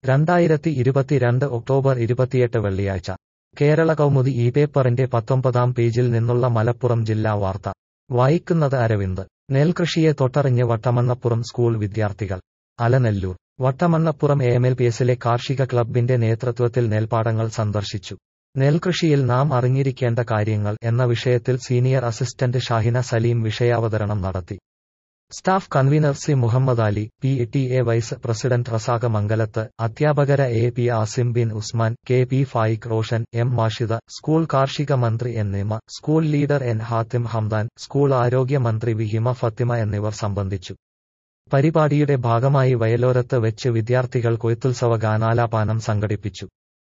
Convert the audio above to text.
രണ്ടായിരത്തി ഇരുപത്തിരണ്ട് ഒക്ടോബർ ഇരുപത്തിയെട്ട് വെള്ളിയാഴ്ച കേരള കൗമുദി ഈ പേപ്പറിന്റെ പത്തൊമ്പതാം പേജിൽ നിന്നുള്ള മലപ്പുറം ജില്ലാ വാർത്ത വായിക്കുന്നത് അരവിന്ദ് നെൽകൃഷിയെ തൊട്ടറിഞ്ഞ് വട്ടമണ്ണപ്പുറം സ്കൂൾ വിദ്യാർത്ഥികൾ Alanallur Vattamannappuram A M L P എസിലെ കാർഷിക ക്ലബിന്റെ നേതൃത്വത്തിൽ നെൽപ്പാടങ്ങൾ സന്ദർശിച്ചു നെൽകൃഷിയിൽ നാം അറിഞ്ഞിരിക്കേണ്ട കാര്യങ്ങൾ എന്ന വിഷയത്തിൽ സീനിയർ അസിസ്റ്റന്റ് ഷാഹിന സലീം വിഷയാവതരണം നടത്തി staff convener C Muhammad Ali P T A vice president Razak Mangalath അധ്യാപകര A P Asim bin Usman K P Faiq Roshan M Mashida school കാർഷിക മന്ത്രി N Nima school leader N Hathim Hamdan school ആരോഗ്യ മന്ത്രി വിഹിമ ഫത്തിമ എന്നിവർ സംബന്ധിച്ചു പരിപാടിയുടെ ഭാഗമായി വയലോരത്ത് വെച്ച് വിദ്യാർത്ഥികൾ കൊയ്ത്തുത്സവ ഗാനാലാപാനം സംഘടിപ്പിച്ചു